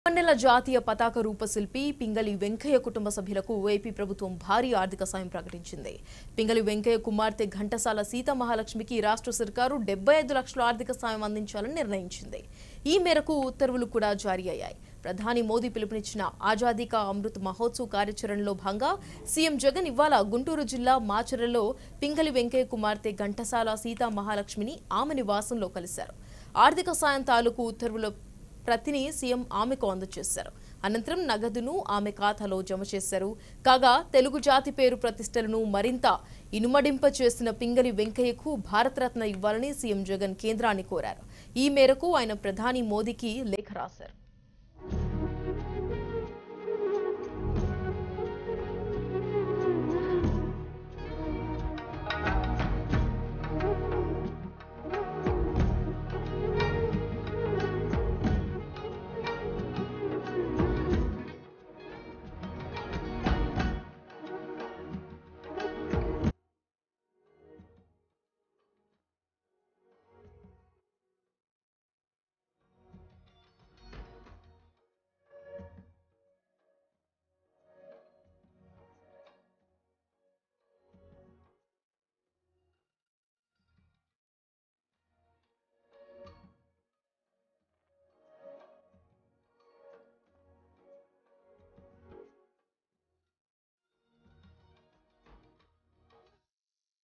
పన్నెల జాతీయ పతాక రూపశిల్పి పింగళి వెంకయ్య కుటుంబ సభ్యులకు ఏపీ ప్రభుత్వం భారీ ఆర్థిక సాయం ప్రకటించింది పింగళి వెంకయ్య కుమార్తె ఘంటసాల సీత మహాలక్ష్మికి రాష్ట్ర సర్కారు డెబ్బై ఐదు లక్షల ఆర్థిక సాయం అందించాలని నిర్ణయించింది ఈ మేరకు ఉత్తర్వులు కూడా జారీ అయ్యాయి ప్రధాని మోదీ పిలుపునిచ్చిన ఆజాదీ కా అమృత్ మహోత్సవ్ కార్యాచరణలో భాగంగా సీఎం జగన్ ఇవాళ గుంటూరు జిల్లా మాచర్లలో పింగళి వెంకయ్య కుమార్తె ఘంటసాల సీతా మహాలక్ష్మిని ఆమె నివాసంలో కలిశారు ఆర్థిక సాయం తాలూకు ఉత్తర్వుల ప్రతిని సీఎం ఆమెకు అందజేశారు అనంతరం నగదును ఆమె ఖాతాలో జమ చేశారు కాగా తెలుగు జాతి పేరు ప్రతిష్టలను మరింత ఇనుమడింప చేసిన పింగళి వెంకయ్యకు భారతరత్న ఇవ్వాలని సీఎం జగన్ కేంద్రాన్ని కోరారు ఈ మేరకు ఆయన ప్రధాని మోదీకి లేఖ రాశారు